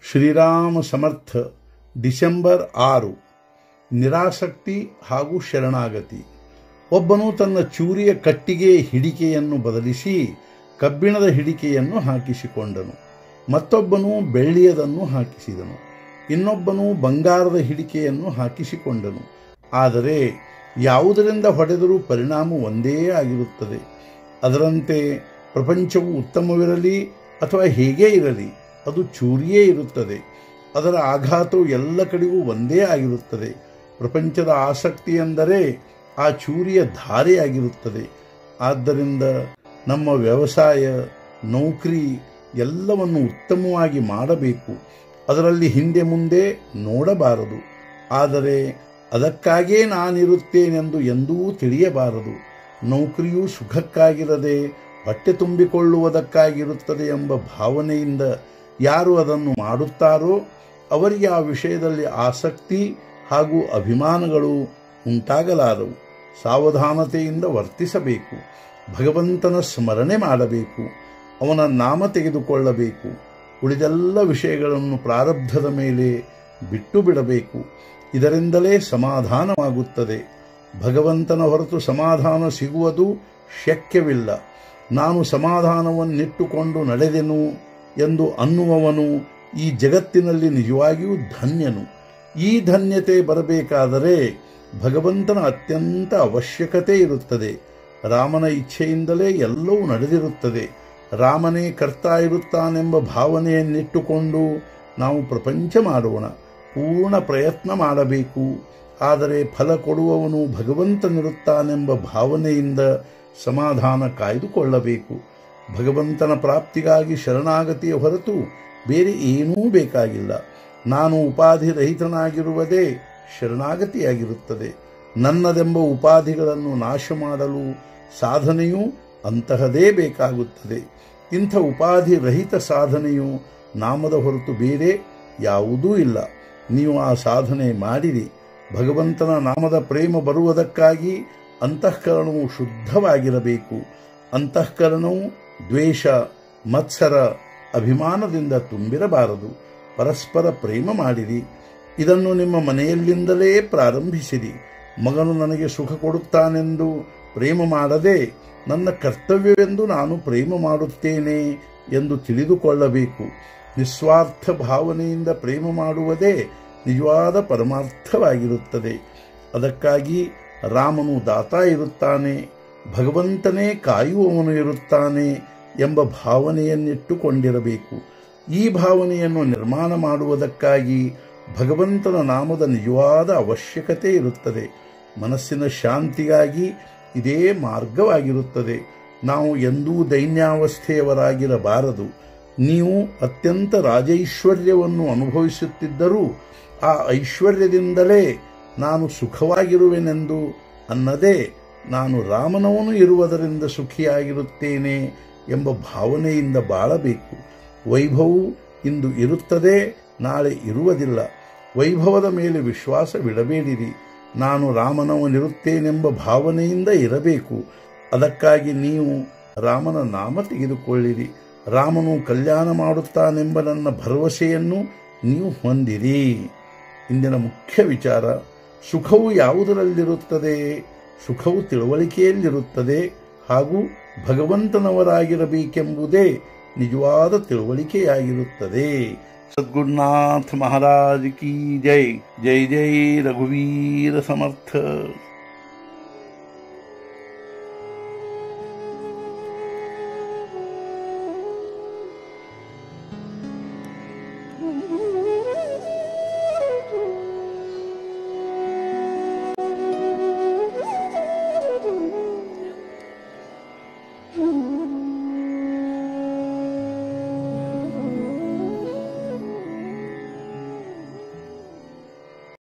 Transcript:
ಶ್ರೀರಾಮ ಸಮರ್ಥ December ಆರು ನಿರಾಸಕ್ತಿ ಹಾಗೂ ಶರಣಾಗತಿ ಒಬ್ಬನು ತನ್ನ ಚೂರಿಯ ಕಟ್ಟಿಗೆ ಹಿಡಿಕೆಯನ್ನು ಬದಲಿಸಿ ಕಬ್ಬಿಣದ ಹಿಡಿಕೆಯನ್ನು ಹಾಕಿಸಿಕೊಂಡನು ಮತ್ತೊಬ್ಬನು ಬೆಳ್ಳಿಯದನ್ನು ಹಾಕಿಸಿದನು ಇನ್ನೊಬ್ಬನು ಬಂಗಾರದ ಹಿಡಿಕೆಯನ್ನು ಹಾಕಿಸಿಕೊಂಡನು ಆದರೆ ಯಾವುದರಿಂದ ಹೊಡೆದರೂ ಪರಿಣಾಮ ಒಂದೇ ಆಗಿರುತ್ತದೆ ಅದರಂತೆ ಪ್ರಪಂಚವು ಉತ್ತಮವಿರಲಿ ಅಥವಾ ಹೇಗೇ ಇರಲಿ ಅದು ಚೂರಿಯೇ ಇರುತ್ತದೆ ಅದರ ಆಘಾತವು ಎಲ್ಲ ಕಡೆಗೂ ಒಂದೇ ಆಗಿರುತ್ತದೆ ಪ್ರಪಂಚದ ಆಸಕ್ತಿ ಎಂದರೆ ಆ ಚೂರಿಯ ಧಾರೆಯಾಗಿರುತ್ತದೆ ಆದ್ದರಿಂದ ನಮ್ಮ ವ್ಯವಸಾಯ ನೌಕರಿ ಎಲ್ಲವನ್ನು ಉತ್ತಮವಾಗಿ ಮಾಡಬೇಕು ಅದರಲ್ಲಿ ಹಿಂದೆ ಮುಂದೆ ನೋಡಬಾರದು ಆದರೆ ಅದಕ್ಕಾಗೇ ನಾನಿರುತ್ತೇನೆಂದು ಎಂದೂ ತಿಳಿಯಬಾರದು ನೌಕರಿಯು ಸುಖಕ್ಕಾಗಿರದೆ ಹೊಟ್ಟೆ ತುಂಬಿಕೊಳ್ಳುವುದಕ್ಕಾಗಿರುತ್ತದೆ ಎಂಬ ಭಾವನೆಯಿಂದ ಯಾರು ಅದನ್ನು ಮಾಡುತ್ತಾರೋ ಅವರಿಗೆ ಆ ವಿಷಯದಲ್ಲಿ ಆಸಕ್ತಿ ಹಾಗೂ ಅಭಿಮಾನಗಳು ಉಂಟಾಗಲಾರವು ಸಾವಧಾನತೆಯಿಂದ ವರ್ತಿಸಬೇಕು ಭಗವಂತನ ಸ್ಮರಣೆ ಮಾಡಬೇಕು ಅವನ ನಾಮ ತೆಗೆದುಕೊಳ್ಳಬೇಕು ಉಳಿದೆಲ್ಲ ವಿಷಯಗಳನ್ನು ಪ್ರಾರಬ್ಧದ ಮೇಲೆ ಬಿಟ್ಟು ಬಿಡಬೇಕು ಇದರಿಂದಲೇ ಸಮಾಧಾನವಾಗುತ್ತದೆ ಭಗವಂತನ ಹೊರತು ಸಮಾಧಾನ ಸಿಗುವುದು ಶಕ್ಯವಿಲ್ಲ ನಾನು ಸಮಾಧಾನವನ್ನಿಟ್ಟುಕೊಂಡು ನಡೆದೆನು ಎಂದು ಅನ್ನುವವನು ಈ ಜಗತ್ತಿನಲ್ಲಿ ನಿಜವಾಗಿಯೂ ಧನ್ಯನು ಈ ಧನ್ಯತೆ ಬರಬೇಕಾದರೆ ಭಗವಂತನ ಅತ್ಯಂತ ಅವಶ್ಯಕತೆ ಇರುತ್ತದೆ ರಾಮನ ಇಚ್ಛೆಯಿಂದಲೇ ಎಲ್ಲವೂ ನಡೆದಿರುತ್ತದೆ ರಾಮನೇ ಕರ್ತಾ ಇರುತ್ತಾನೆಂಬ ಭಾವನೆಯನ್ನಿಟ್ಟುಕೊಂಡು ನಾವು ಪ್ರಪಂಚ ಮಾಡೋಣ ಪೂರ್ಣ ಪ್ರಯತ್ನ ಮಾಡಬೇಕು ಆದರೆ ಫಲ ಕೊಡುವವನು ಭಗವಂತನಿರುತ್ತಾನೆಂಬ ಭಾವನೆಯಿಂದ ಸಮಾಧಾನ ಕಾಯ್ದುಕೊಳ್ಳಬೇಕು ಭಗವಂತನ ಪ್ರಾಪ್ತಿಗಾಗಿ ಶರಣಾಗತಿಯ ಹೊರತು ಬೇರೆ ಏನೂ ಬೇಕಾಗಿಲ್ಲ ನಾನು ಉಪಾಧಿರಹಿತನಾಗಿರುವುದೇ ಶರಣಾಗತಿಯಾಗಿರುತ್ತದೆ ನನ್ನದೆಂಬ ಉಪಾಧಿಗಳನ್ನು ನಾಶ ಮಾಡಲು ಸಾಧನೆಯೂ ಅಂತಹದೇ ಬೇಕಾಗುತ್ತದೆ ಇಂಥ ಉಪಾಧಿ ರಹಿತ ಸಾಧನೆಯು ನಾಮದ ಹೊರತು ಬೇರೆ ಯಾವುದೂ ಇಲ್ಲ ನೀವು ಆ ಸಾಧನೆ ಮಾಡಿರಿ ಭಗವಂತನ ನಾಮದ ಪ್ರೇಮ ಬರುವುದಕ್ಕಾಗಿ ಅಂತಃಕರಣವು ಶುದ್ಧವಾಗಿರಬೇಕು ಅಂತಃಕರಣವು ದ್ವೇಷ ಮತ್ಸರ ಅಭಿಮಾನದಿಂದ ತುಂಬಿರಬಾರದು ಪರಸ್ಪರ ಪ್ರೇಮ ಮಾಡಿರಿ ಇದನ್ನು ನಿಮ್ಮ ಮನೆಯಲ್ಲಿಂದಲೇ ಪ್ರಾರಂಭಿಸಿರಿ ಮಗನು ನನಗೆ ಸುಖ ಕೊಡುತ್ತಾನೆಂದು ಪ್ರೇಮ ಮಾಡದೆ ನನ್ನ ಕರ್ತವ್ಯವೆಂದು ನಾನು ಪ್ರೇಮ ಮಾಡುತ್ತೇನೆ ಎಂದು ತಿಳಿದುಕೊಳ್ಳಬೇಕು ನಿಸ್ವಾರ್ಥ ಭಾವನೆಯಿಂದ ಪ್ರೇಮ ಮಾಡುವುದೇ ನಿಜವಾದ ಪರಮಾರ್ಥವಾಗಿರುತ್ತದೆ ಅದಕ್ಕಾಗಿ ರಾಮನು ದಾತ ಇರುತ್ತಾನೆ ಭಗವಂತನೇ ಕಾಯುವವನು ಇರುತ್ತಾನೆ ಎಂಬ ಭಾವನೆಯನ್ನಿಟ್ಟುಕೊಂಡಿರಬೇಕು ಈ ಭಾವನೆಯನ್ನು ನಿರ್ಮಾಣ ಮಾಡುವುದಕ್ಕಾಗಿ ಭಗವಂತನ ನಾಮದ ನಿಜವಾದ ಅವಶ್ಯಕತೆ ಇರುತ್ತದೆ ಮನಸ್ಸಿನ ಶಾಂತಿಗಾಗಿ ಇದೇ ಮಾರ್ಗವಾಗಿರುತ್ತದೆ ನಾವು ಎಂದೂ ದೈನ್ಯಾವಸ್ಥೆಯವರಾಗಿರಬಾರದು ನೀವು ಅತ್ಯಂತ ರಾಜೈಶ್ವರ್ಯವನ್ನು ಅನುಭವಿಸುತ್ತಿದ್ದರೂ ಆ ಐಶ್ವರ್ಯದಿಂದಲೇ ನಾನು ಸುಖವಾಗಿರುವೆನೆಂದು ಅನ್ನದೇ ನಾನು ರಾಮನವನು ಇರುವುದರಿಂದ ಸುಖಿಯಾಗಿರುತ್ತೇನೆ ಎಂಬ ಭಾವನೆಯಿಂದ ಬಾಳಬೇಕು ವೈಭವವು ಇಂದು ಇರುತ್ತದೆ ನಾಳೆ ಇರುವುದಿಲ್ಲ ವೈಭವದ ಮೇಲೆ ವಿಶ್ವಾಸವಿಡಬೇಡಿರಿ ನಾನು ರಾಮನವನಿರುತ್ತೇನೆಂಬ ಭಾವನೆಯಿಂದ ಇರಬೇಕು ಅದಕ್ಕಾಗಿ ನೀವು ರಾಮನ ನಾಮ ತೆಗೆದುಕೊಳ್ಳಿರಿ ರಾಮನು ಕಲ್ಯಾಣ ಮಾಡುತ್ತಾನೆಂಬ ನನ್ನ ಭರವಸೆಯನ್ನು ನೀವು ಹೊಂದಿರಿ ಇಂದಿನ ಮುಖ್ಯ ವಿಚಾರ ಸುಖವು ಯಾವುದರಲ್ಲಿರುತ್ತದೆ ಸುಖವು ತಿಳುವಳಿಕೆಯಲ್ಲಿರುತ್ತದೆ ಹಾಗೂ ಭಗವಂತನವರಾಗಿರಬೇಕೆಂಬುದೇ ನಿಜವಾದ ತಿಳುವಳಿಕೆಯಾಗಿರುತ್ತದೆ ಸದ್ಗುರುನಾಥ ಮಹಾರಾಜ್ ಕಿ ಜೈ ಜೈ ಜೈ ರಘುವೀರ ಸಮರ್ಥ